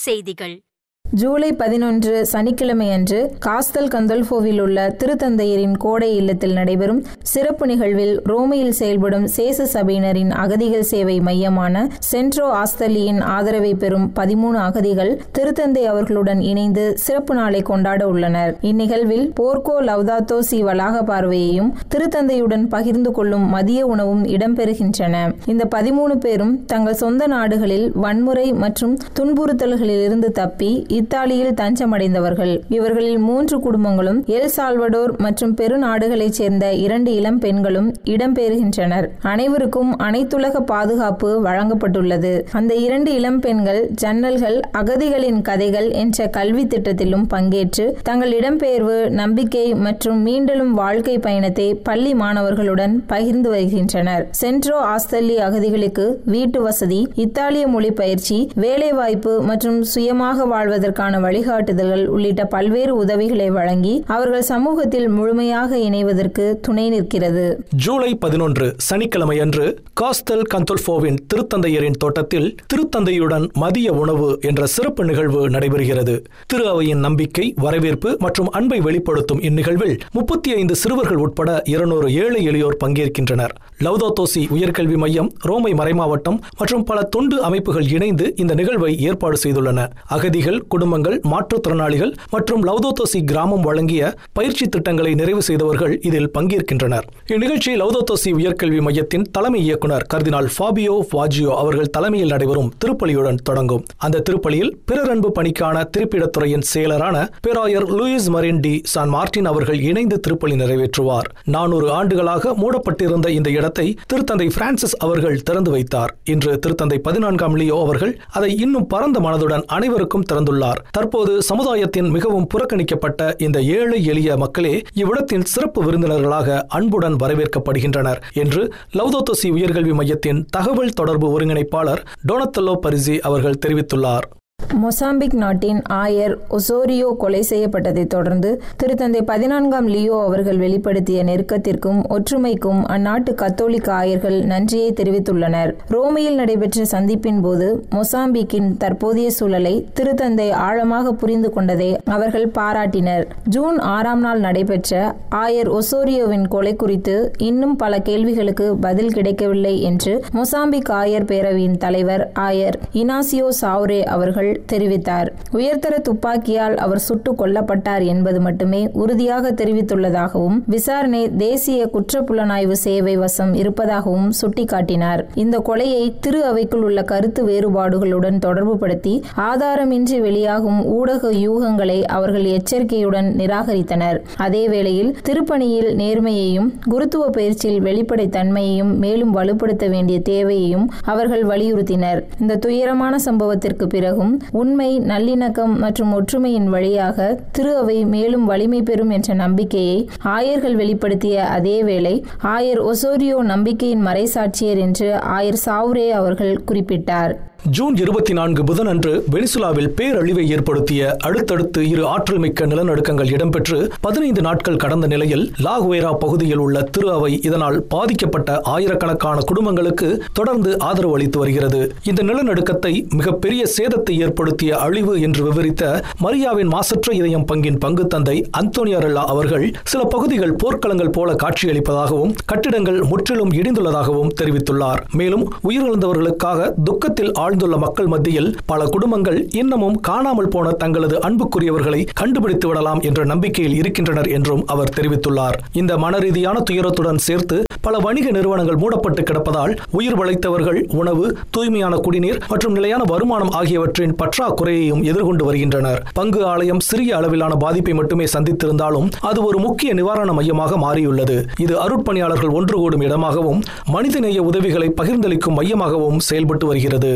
செய்திகள் ஜூலை பதினொன்று சனிக்கிழமையன்று காஸ்தல் கந்தல்ஃபோவில் உள்ள திருத்தந்தையரின் கோடை இல்லத்தில் நடைபெறும் சிறப்பு நிகழ்வில் ரோமையில் செயல்படும் சேச சபையினரின் அகதிகள் சேவை மையமான சென்ட்ரோ ஆஸ்தலியின் ஆதரவை பெறும் பதிமூணு அகதிகள் திருத்தந்தை அவர்களுடன் இணைந்து சிறப்பு நாளை கொண்டாட உள்ளனர் இந்நிகழ்வில் போர்க்கோ லவ்தாத்தோ சி வளாக பார்வையையும் திருத்தந்தையுடன் பகிர்ந்து கொள்ளும் மதிய உணவும் இடம்பெறுகின்றன இந்த பதிமூணு பேரும் தங்கள் சொந்த நாடுகளில் வன்முறை மற்றும் துன்புறுத்தல்களிலிருந்து தப்பி இத்தாலியில் தஞ்சமடைந்தவர்கள் இவர்களில் மூன்று குடும்பங்களும் எல் சால்வடோர் மற்றும் பெருநாடுகளைச் சேர்ந்த இரண்டு இளம் பெண்களும் இடம்பெறுகின்றனர் அனைவருக்கும் அனைத்துலக பாதுகாப்பு வழங்கப்பட்டுள்ளது அந்த இரண்டு இளம் பெண்கள் ஜன்னல்கள் அகதிகளின் கதைகள் என்ற கல்வி திட்டத்திலும் பங்கேற்று தங்கள் இடம்பெயர்வு நம்பிக்கை மற்றும் மீண்டலும் வாழ்க்கை பயணத்தை பள்ளி மாணவர்களுடன் பகிர்ந்து வருகின்றனர் சென்ட்ரோ ஆஸ்தல்லி அகதிகளுக்கு வீட்டு வசதி இத்தாலிய மொழி பயிற்சி வேலைவாய்ப்பு மற்றும் சுயமாக வாழ்வதற்கு அதற்கான வழிகாட்டுதல்கள் உள்ளிட்ட பல்வேறு உதவிகளை வழங்கி அவர்கள் சமூகத்தில் முழுமையாக இணைவதற்கு துணை நிற்கிறது ஜூலை பதினொன்று சனிக்கிழமையன்று காஸ்தல் கந்தோல்போவின் திருத்தந்தையரின் தோட்டத்தில் திருத்தந்தையுடன் மதிய உணவு என்ற சிறப்பு நிகழ்வு நடைபெறுகிறது திரு அவையின் நம்பிக்கை வரவேற்பு மற்றும் அன்பை வெளிப்படுத்தும் இந்நிகழ்வில் முப்பத்தி ஐந்து சிறுவர்கள் உட்பட இருநூறு ஏழை எளியோர் பங்கேற்கின்றனர் லவ்தோதோசி உயர்கல்வி மையம் ரோமை மறைமாவட்டம் மற்றும் பல தொண்டு அமைப்புகள் இணைந்து இந்த நிகழ்வை ஏற்பாடு செய்துள்ளன அகதிகள் குடும்பங்கள் மாற்றுத்திறனாளிகள் மற்றும் லவ்தோதோசி கிராமம் வழங்கிய பயிற்சி திட்டங்களை நிறைவு செய்தவர்கள் இதில் பங்கேற்கின்றனர் இந்நிகழ்ச்சி லவ்தோதோசி உயர்கல்வி மையத்தின் தலைமை இயக்குனர் கர்தினால் ஃபாபியோ வாஜியோ அவர்கள் தலைமையில் நடைபெறும் திருப்பலியுடன் தொடங்கும் அந்த திருப்பலியில் பிறரன்பு பணிக்கான திருப்பிடத்துறையின் செயலரான பேராயர் Louis Marin de San Martin அவர்கள் இணைந்து திருப்பலி நிறைவேற்றுவார் நானூறு ஆண்டுகளாக மூடப்பட்டிருந்த இந்த இடத்தை திருத்தந்தை பிரான்சிஸ் அவர்கள் திறந்து வைத்தார் இன்று திருத்தந்தை பதினான்காம் லியோ அவர்கள் அதை இன்னும் பரந்த மனதுடன் அனைவருக்கும் திறந்துள்ளார் தற்போது சமுதாயத்தின் மிகவும் புறக்கணிக்கப்பட்ட இந்த ஏழை எளிய மக்களே இவ்விடத்தின் சிறப்பு விருந்தினர்களாக அன்புடன் வரவேற்கப்படுகின்றனர் என்று லவ்தோத்தோசி உயர்கல்வி மையத்தின் தகவல் தொடர்பு ஒருங்கிணைப்பாளர் டோனத்தல்லோ பரிசி அவர்கள் தெரிவித்துள்ளார் மொசாம்பிக் நாட்டின் ஆயர் ஒசோரியோ கொலை செய்யப்பட்டதை தொடர்ந்து திருத்தந்தை பதினான்காம் லியோ அவர்கள் வெளிப்படுத்திய நெருக்கத்திற்கும் ஒற்றுமைக்கும் அந்நாட்டு கத்தோலிக்க ஆயர்கள் நன்றியை தெரிவித்துள்ளனர் ரோமையில் நடைபெற்ற சந்திப்பின் போது மொசாம்பிக்கின் தற்போதைய சூழலை திருத்தந்தை ஆழமாக புரிந்து கொண்டதை அவர்கள் பாராட்டினர் ஜூன் ஆறாம் நாள் நடைபெற்ற ஆயர் ஒசோரியோவின் கொலை குறித்து இன்னும் பல கேள்விகளுக்கு பதில் கிடைக்கவில்லை என்று மொசாம்பிக் ஆயர் பேரவையின் தலைவர் ஆயர் இனாசியோ சாவ்ரே அவர்கள் தெரிவித்தார் உயர்தர துப்பாக்கியால் அவர் சுட்டுக் கொல்லப்பட்டார் என்பது மட்டுமே உறுதியாக தெரிவித்துள்ளதாகவும் விசாரணை தேசிய குற்றப்புலனாய்வு சேவை வசம் இருப்பதாகவும் சுட்டிக்காட்டினார் இந்த கொலையை திரு அவைக்குள் உள்ள கருத்து வேறுபாடுகளுடன் தொடர்புபடுத்தி ஆதாரமின்றி வெளியாகும் ஊடக யூகங்களை அவர்கள் எச்சரிக்கையுடன் நிராகரித்தனர் அதேவேளையில் திருப்பணியில் நேர்மையையும் குருத்துவ பயிற்சியில் வெளிப்படைத்தன்மையையும் மேலும் வலுப்படுத்த வேண்டிய தேவையையும் அவர்கள் வலியுறுத்தினர் இந்த துயரமான சம்பவத்திற்கு பிறகும் உண்மை நல்லிணக்கம் மற்றும் ஒற்றுமையின் வழியாக திரு அவை மேலும் வலிமை பெறும் என்ற நம்பிக்கையை ஆயர்கள் வெளிப்படுத்திய அதேவேளை ஆயர் ஒசோரியோ நம்பிக்கையின் மறைசாட்சியர் என்று ஆயர் சாவ்ரே அவர்கள் குறிப்பிட்டார் ஜூன் இருபத்தி நான்கு புதனன்று வெனிசுலாவில் பேரழிவை ஏற்படுத்திய அடுத்தடுத்து இரு ஆற்றல் மிக்க நிலநடுக்கங்கள் இடம்பெற்று பதினைந்து நாட்கள் கடந்த நிலையில் லாகுவேரா பகுதியில் உள்ள திரு அவை இதனால் பாதிக்கப்பட்ட ஆயிரக்கணக்கான குடும்பங்களுக்கு தொடர்ந்து ஆதரவு அளித்து வருகிறது இந்த நிலநடுக்கத்தை மிகப்பெரிய சேதத்தை ஏற்படுத்திய அழிவு என்று விவரித்த மரியாவின் மாசற்ற இதயம் பங்கின் பங்கு தந்தை அந்தோனியாரெல்லா அவர்கள் சில பகுதிகள் போர்க்களங்கள் போல காட்சியளிப்பதாகவும் கட்டிடங்கள் முற்றிலும் இடிந்துள்ளதாகவும் தெரிவித்துள்ளார் மேலும் உயிரிழந்தவர்களுக்காக துக்கத்தில் ஆழ்ந்துள்ள மக்கள் மத்தியில் பல குடும்பங்கள் இன்னமும் காணாமல் போன தங்களது அன்புக்குரியவர்களை கண்டுபிடித்து விடலாம் என்ற நம்பிக்கையில் இருக்கின்றனர் என்றும் அவர் தெரிவித்துள்ளார் இந்த மனரீதியான துயரத்துடன் சேர்த்து பல வணிக நிறுவனங்கள் மூடப்பட்டு கிடப்பதால் உயிர் வளைத்தவர்கள் உணவு தூய்மையான குடிநீர் மற்றும் நிலையான வருமானம் ஆகியவற்றின் பற்றாக்குறையையும் எதிர்கொண்டு வருகின்றனர் பங்கு ஆலயம் சிறிய அளவிலான பாதிப்பை மட்டுமே சந்தித்திருந்தாலும் அது ஒரு முக்கிய நிவாரண மையமாக மாறியுள்ளது இது அருட்பணியாளர்கள் ஒன்று கூடும் இடமாகவும் மனிதநேய உதவிகளை பகிர்ந்தளிக்கும் மையமாகவும் செயல்பட்டு வருகிறது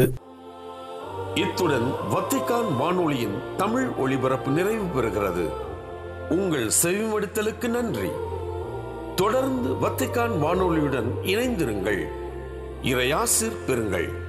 இத்துடன் வத்திக்கான் வானொலியின் தமிழ் ஒளிபரப்பு நிறைவு பெறுகிறது உங்கள் செவிமடுத்தலுக்கு நன்றி தொடர்ந்து வத்திக்கான் வானொலியுடன் இணைந்திருங்கள் இறையாசிர் பெறுங்கள்